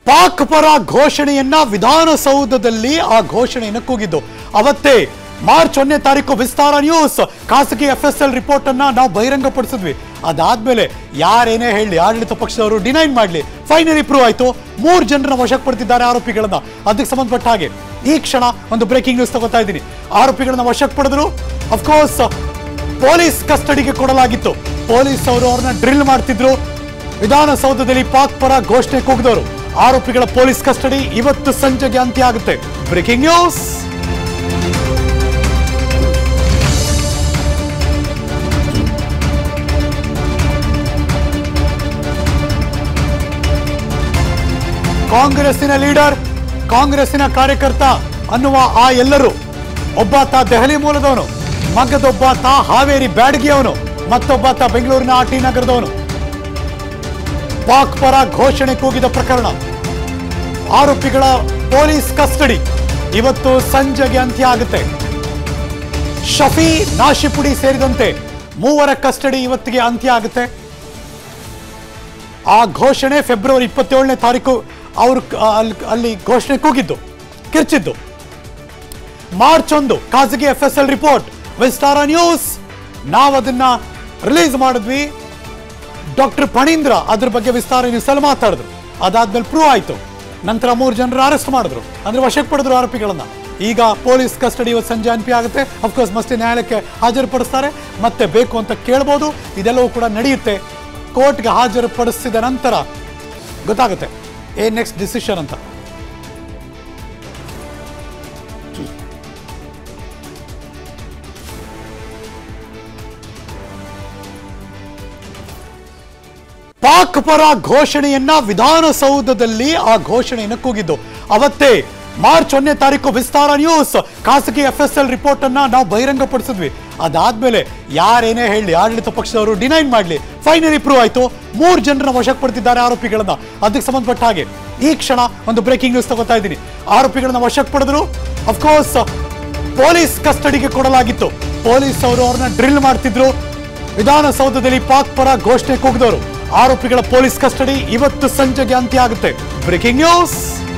ಪಾಕ್ ಪರ ಘೋಷಣೆಯನ್ನ ವಿಧಾನಸೌಧದಲ್ಲಿ ಆ ಘೋಷಣೆಯನ್ನು ಕೂಗಿದ್ದು ಅವತ್ತೇ ಮಾರ್ಚ್ ಒಂದನೇ ತಾರೀಕು ವಿಸ್ತಾರ ನ್ಯೂಸ್ ಖಾಸಗಿ ಎಫ್ ಎಸ್ ಎಲ್ ರಿಪೋರ್ಟ್ ಅನ್ನ ನಾವು ಬಹಿರಂಗಪಡಿಸಿದ್ವಿ ಅದಾದ್ಮೇಲೆ ಯಾರೇನೇ ಹೇಳಿ ಆಡಳಿತ ಪಕ್ಷದವರು ಡಿನೈನ್ ಮಾಡಲಿ ಫೈನಲಿ ಪ್ರೂವ್ ಆಯ್ತು ಮೂರು ಜನರನ್ನ ವಶಕ್ಕೆ ಪಡೆದಿದ್ದಾರೆ ಆರೋಪಿಗಳನ್ನ ಅದಕ್ಕೆ ಸಂಬಂಧಪಟ್ಟ ಹಾಗೆ ಈ ಕ್ಷಣ ಒಂದು ಬ್ರೇಕಿಂಗ್ ನ್ಯೂಸ್ ತಗೋತಾ ಇದ್ದೀನಿ ಆರೋಪಿಗಳನ್ನ ವಶಕ್ಕೆ ಪಡೆದ್ರು ಅಫ್ಕೋರ್ಸ್ ಪೊಲೀಸ್ ಕಸ್ಟಡಿಗೆ ಕೊಡಲಾಗಿತ್ತು ಪೊಲೀಸ್ ಅವರು ಅವ್ರನ್ನ ಡ್ರಿಲ್ ಮಾಡ್ತಿದ್ರು ವಿಧಾನಸೌಧದಲ್ಲಿ ಪಾಕ್ ಪರ ಘೋಷಣೆ ಕೂಗಿದವರು ಆರೋಪಿಗಳ ಪೊಲೀಸ್ ಕಸ್ಟಡಿ ಇವತ್ತು ಸಂಜೆಗೆ ಅಂತ್ಯ ಆಗುತ್ತೆ ಬ್ರೇಕಿಂಗ್ ನ್ಯೂಸ್ ಕಾಂಗ್ರೆಸ್ಸಿನ ಲೀಡರ್ ಕಾಂಗ್ರೆಸ್ಸಿನ ಕಾರ್ಯಕರ್ತ ಅನ್ನುವ ಆ ಎಲ್ಲರೂ ಒಬ್ಬಾತ ದೆಹಲಿ ಮೂಲದವನು ಮಗದೊಬ್ಬಾತ ಹಾವೇರಿ ಬ್ಯಾಡಗಿಯವನು ಮತ್ತೊಬ್ಬಾತ ಬೆಂಗಳೂರಿನ ಆಟಿ ನಗರದವನು ಪಾಕ್ ಪರ ಘೋಷಣೆ ಕೂಗಿದ ಪ್ರಕರಣ ಆರೋಪಿಗಳ ಪೊಲೀಸ್ ಕಸ್ಟಡಿ ಇವತ್ತು ಸಂಜೆಗೆ ಅಂತ್ಯ ಆಗುತ್ತೆ ಶಫಿ ನಾಶಿಪುಡಿ ಸೇರಿದಂತೆ ಮೂವರ ಕಸ್ಟಡಿ ಇವತ್ತಿಗೆ ಅಂತ್ಯ ಆಗುತ್ತೆ ಆ ಘೋಷಣೆ ಫೆಬ್ರವರಿ ಇಪ್ಪತ್ತೇಳನೇ ತಾರೀಕು ಅವರು ಅಲ್ಲಿ ಘೋಷಣೆ ಕೂಗಿದ್ದು ಕಿರ್ಚಿದ್ದು ಮಾರ್ಚ್ ಒಂದು ಖಾಸಗಿ F S L report Vistara news ನಾವು ಅದನ್ನ ರಿಲೀಸ್ ಮಾಡಿದ್ವಿ ಡಾಕ್ಟರ್ ಫಣೀಂದ್ರ ಅದ್ರ ಬಗ್ಗೆ ವಿಸ್ತಾರ ನ್ಯೂಸ್ ಅಲ್ಲಿ ಮಾತಾಡಿದ್ರು ಅದಾದ್ಮೇಲೆ ಪ್ರೂವ್ ಆಯ್ತು ನಂತರ ಮೂರು ಜನರು ಅರೆಸ್ಟ್ ಮಾಡಿದ್ರು ಅಂದ್ರೆ ವಶಕ್ಕೆ ಪಡೆದ್ರು ಆರೋಪಿಗಳನ್ನ ಈಗ ಪೊಲೀಸ್ ಕಸ್ಟಡಿ ಇವತ್ತು ಸಂಜೆ ಅನ್ಪಿ ಆಗುತ್ತೆ ಅಫ್ಕೋರ್ಸ್ ಮತ್ತೆ ನ್ಯಾಯಾಲಯಕ್ಕೆ ಹಾಜರುಪಡಿಸ್ತಾರೆ ಮತ್ತೆ ಬೇಕು ಅಂತ ಕೇಳ್ಬೋದು ಇದೆಲ್ಲವೂ ಕೂಡ ನಡೆಯುತ್ತೆ ಕೋರ್ಟ್ಗೆ ಹಾಜರುಪಡಿಸಿದ ನಂತರ ಗೊತ್ತಾಗುತ್ತೆ ಏನ್ ನೆಕ್ಸ್ಟ್ ಡಿಸಿಷನ್ ಅಂತ ಪಾಕ್ ಪರ ಘೋಷಣೆಯನ್ನ ವಿಧಾನಸೌಧದಲ್ಲಿ ಆ ಘೋಷಣೆಯನ್ನು ಕೂಗಿದ್ದು ಅವತ್ತೇ ಮಾರ್ಚ್ ಒಂದನೇ ತಾರೀಕು ವಿಸ್ತಾರ ನ್ಯೂಸ್ ಖಾಸಗಿ ಎಫ್ ಎಸ್ ಎಲ್ ರಿಪೋರ್ಟ್ ಅನ್ನ ನಾವು ಬಹಿರಂಗಪಡಿಸಿದ್ವಿ ಅದಾದ್ಮೇಲೆ ಯಾರೇನೇ ಹೇಳಿ ಆಡಳಿತ ಪಕ್ಷದವರು ಡಿನೈನ್ ಮಾಡಲಿ ಫೈನಲಿ ಪ್ರೂವ್ ಆಯ್ತು ಮೂರು ಜನರನ್ನ ವಶಕ್ಕೆ ಪಡೆದಿದ್ದಾರೆ ಆರೋಪಿಗಳನ್ನ ಅದಕ್ಕೆ ಸಂಬಂಧಪಟ್ಟ ಹಾಗೆ ಈ ಕ್ಷಣ ಒಂದು ಬ್ರೇಕಿಂಗ್ ನ್ಯೂಸ್ ತಗೋತಾ ಇದ್ದೀನಿ ಆರೋಪಿಗಳನ್ನ ವಶಕ್ಕೆ ಪಡೆದ್ರು ಅಫ್ಕೋರ್ಸ್ ಪೊಲೀಸ್ ಕಸ್ಟಡಿಗೆ ಕೊಡಲಾಗಿತ್ತು ಪೊಲೀಸ್ ಅವರು ಅವ್ರನ್ನ ಡ್ರಿಲ್ ಮಾಡ್ತಿದ್ರು ವಿಧಾನಸೌಧದಲ್ಲಿ ಪಾಕ್ ಪರ ಘೋಷಣೆ ಕೂಗಿದವರು ಆರೋಪಿಗಳ ಪೊಲೀಸ್ ಕಸ್ಟಡಿ ಇವತ್ತು ಸಂಜೆಗೆ ಅಂತ್ಯ ಆಗುತ್ತೆ ಬ್ರೇಕಿಂಗ್ ನ್ಯೂಸ್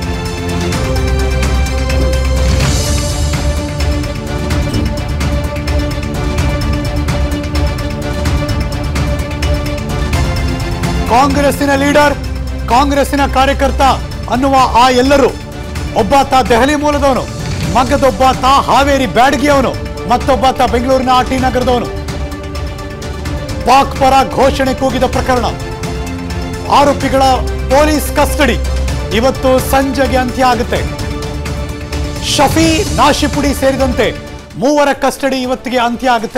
ಕಾಂಗ್ರೆಸ್ಸಿನ ಲೀಡರ್ ಕಾಂಗ್ರೆಸ್ಸಿನ ಕಾರ್ಯಕರ್ತ ಅನ್ನುವ ಆ ಎಲ್ಲರೂ ಒಬ್ಬಾತ ದೆಹಲಿ ಮೂಲದವನು ಮಗದೊಬ್ಬಾತ ಹಾವೇರಿ ಬ್ಯಾಡಗಿಯವನು ಮತ್ತೊಬ್ಬಾತ ಬೆಂಗಳೂರಿನ ಆಟಿ ನಗರದವನು ಪಾಕ್ ಪರ ಘೋಷಣೆ ಕೂಗಿದ ಪ್ರಕರಣ ಆರೋಪಿಗಳ ಪೊಲೀಸ್ ಕಸ್ಟಡಿ ಇವತ್ತು ಸಂಜೆಗೆ ಅಂತ್ಯ ಆಗುತ್ತೆ ಶಫಿ ನಾಶಿಪುಡಿ ಸೇರಿದಂತೆ ಮೂವರ ಕಸ್ಟಡಿ ಇವತ್ತಿಗೆ ಅಂತ್ಯ ಆಗುತ್ತೆ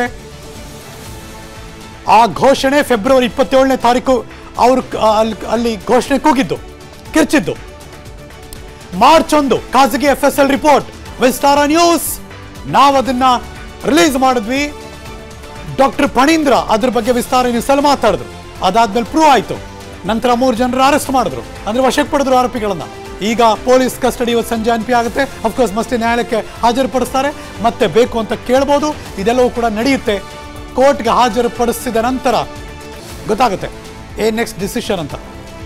ಆ ಘೋಷಣೆ ಫೆಬ್ರವರಿ ಇಪ್ಪತ್ತೇಳನೇ ತಾರೀಕು ಅವರು ಅಲ್ಲಿ ಘೋಷಣೆ ಕೂಗಿದ್ದು ಕಿರ್ಚಿದ್ದು ಮಾರ್ಚ್ ಒಂದು ಖಾಸಗಿ F S L report Vistara news ನಾವು ಅದನ್ನ ರಿಲೀಸ್ ಮಾಡಿದ್ವಿ ಡಾಕ್ಟರ್ ಫಣೀಂದ್ರ ಅದ್ರ ಬಗ್ಗೆ ವಿಸ್ತಾರ ನ್ಯೂಸ್ ಅಲ್ಲಿ ಮಾತಾಡಿದ್ರು ಅದಾದ್ಮೇಲೆ ಪ್ರೂವ್ ಆಯ್ತು ನಂತರ ಮೂರು ಜನರು ಅರೆಸ್ಟ್ ಮಾಡಿದ್ರು ಅಂದ್ರೆ ವಶಕ್ಕೆ ಪಡೆದ್ರು ಆರೋಪಿಗಳನ್ನ ಈಗ ಪೊಲೀಸ್ ಕಸ್ಟಡಿ ಇವತ್ತು ಸಂಜೆ ಅನ್ಪಿ ಆಗುತ್ತೆ ಅಫ್ಕೋರ್ಸ್ ಮತ್ತೆ ನ್ಯಾಯಾಲಯಕ್ಕೆ ಹಾಜರುಪಡಿಸ್ತಾರೆ ಮತ್ತೆ ಬೇಕು ಅಂತ ಕೇಳ್ಬೋದು ಇದೆಲ್ಲವೂ ಕೂಡ ನಡೆಯುತ್ತೆ ಕೋರ್ಟ್ಗೆ ಹಾಜರುಪಡಿಸಿದ ನಂತರ ಗೊತ್ತಾಗುತ್ತೆ ಏನ್ ನೆಕ್ಸ್ಟ್ ಡಿಸಿಷನ್ ಅಂತ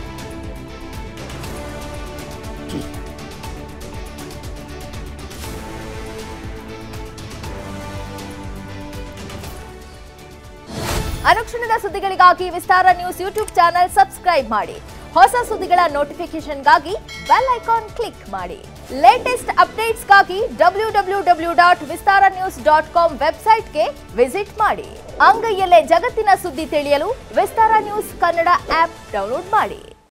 ಅನುಕ್ಷಣದ ಸುದ್ದಿಗಳಿಗಾಗಿ Vistara news YouTube channel subscribe ಮಾಡಿ ಹೊಸ ಸುದ್ದಿಗಳ ನೋಟಿಫಿಕೇಶನ್ಗಾಗಿ ಬೆಲ್ ಐಕಾನ್ ಕ್ಲಿಕ್ ಮಾಡಿ ಲೇಟೆಸ್ಟ್ ಅಪ್ಡೇಟ್ಸ್ಗಾಗಿ W W W dot Vistara news dot com ವೆಬ್ಸೈಟ್ಗೆ ವಿಸಿಟ್ ಮಾಡಿ ಅಂಗೈಯಲ್ಲೇ ಜಗತ್ತಿನ ಸುದ್ದಿ ತಿಳಿಯಲು Vistara news Kannada app download ಮಾಡಿ